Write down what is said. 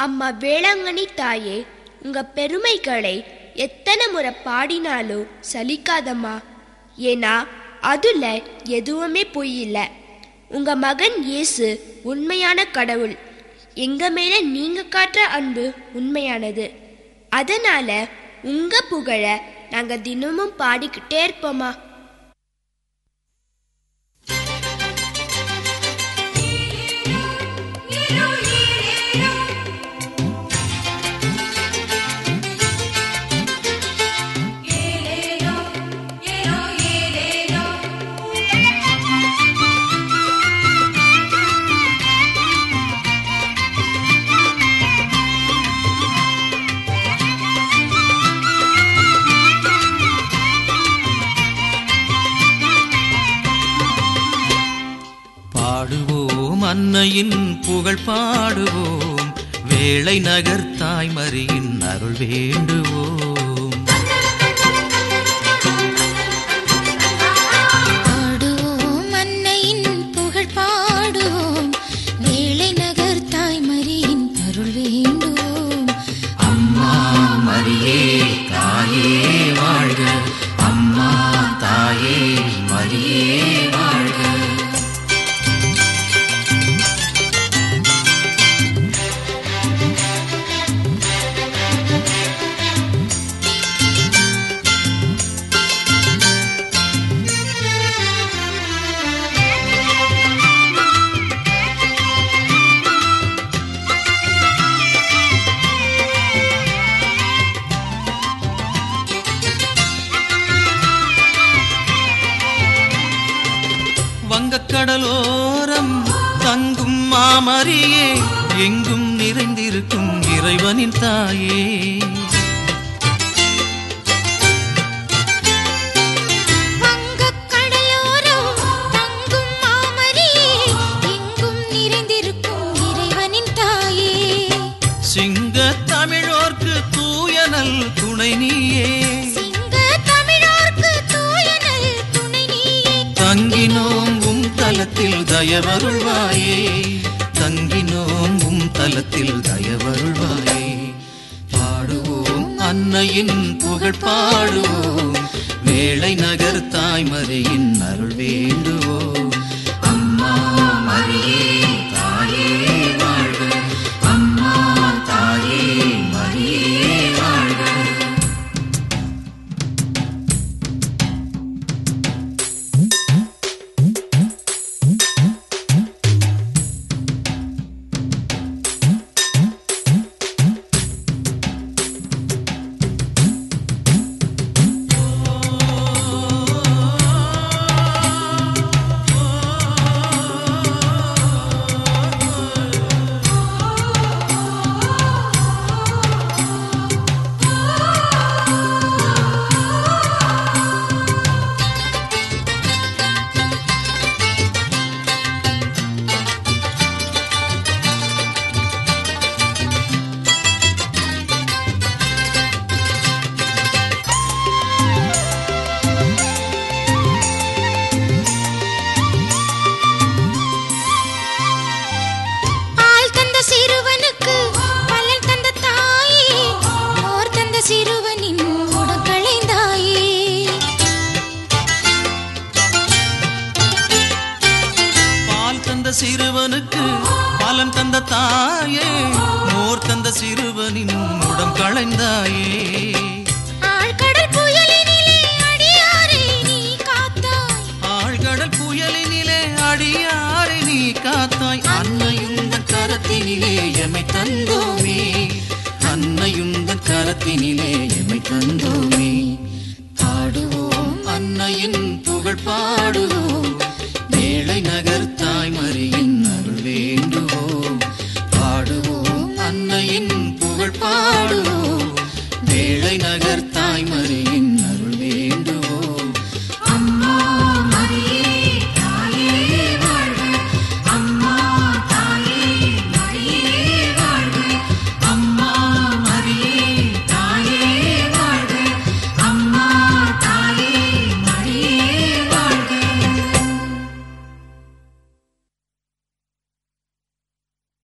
அம்மா வேளாங்கண்ணி தாயே உங்க பெருமைகளை எத்தனை முறை பாடினாலும் சலிக்காதம்மா ஏன்னா அதுல எதுவுமே பொய் இல்லை உங்க மகன் இயேசு உண்மையான கடவுள் எங்க மேல நீங்க காட்டுற அன்பு உண்மையானது அதனால உங்க புகழ நாங்க தினமும் பாடிக்கிட்டே இருப்போமா பாடுவோம் அன்னையின் புகழ் பாடுவோம் வேளை நகர் தாய்மறியின் அருள் வேண்டுவோம் பாடுவோம் அன்னையின் புகழ் பாடுவோம் வேளை நகர் தாய்மரியின் அருள் வேண்டுவோம் அம்மா மரியே தாயே வாழ்க அம்மா தாயே மரியே வாழ்க வங்கக்கடலோரம் தங்கும் மாமரியே எங்கும் நிறைந்திருக்கும் இறைவனின் தாயே வங்கக் கடலோரம் தங்கும் மாமரியே எங்கும் நிறைந்திருக்கும் இறைவனின் தாயே சிங்க தமிழோர்க்கு தூயனல் துணை நீயே சிங்க தமிழோர்க்கு தூயனல் துணை நீயே தங்கினோம் உம் தலத்தில் தயவருள்வாயே தங்கினோம் உம் தலத்தில் தயவருள்வாயே பாடுவோம் அன்னையின் புகழ் பாடுவோம் வேளை நகர் தாய்மறையின் அருள் வேண்டுவோம் அம்மா மரியே தாயே வாழ்க அம்மா தாயே மரியே வாழ்க பால் தந்த சிறுவனுக்கு பலன் தந்த தாயே மோர் தந்த சிறுவனின் உடற்களைந்தாயே பால் தந்த சிறுவனுக்கு பலன் தந்த தாயே மோர் தந்த சிறுவனின் உடம் களைந்தாயே ஆழ்கடல் புயலினிலே அடியாரை நீ காத்தாய் ஆழ்கடல் புயலினிலே அடியாரை நீ காத்தாய் அன்னையுந்தன் கரத்தினிலே எமை தந்தோமே அன்னையுந்தன் கரத்தினிலே எமை தந்தோமே பாடுவோம் அன்னையின் புகழ் பாடுவோம் வேளை நகர் தாய்மறி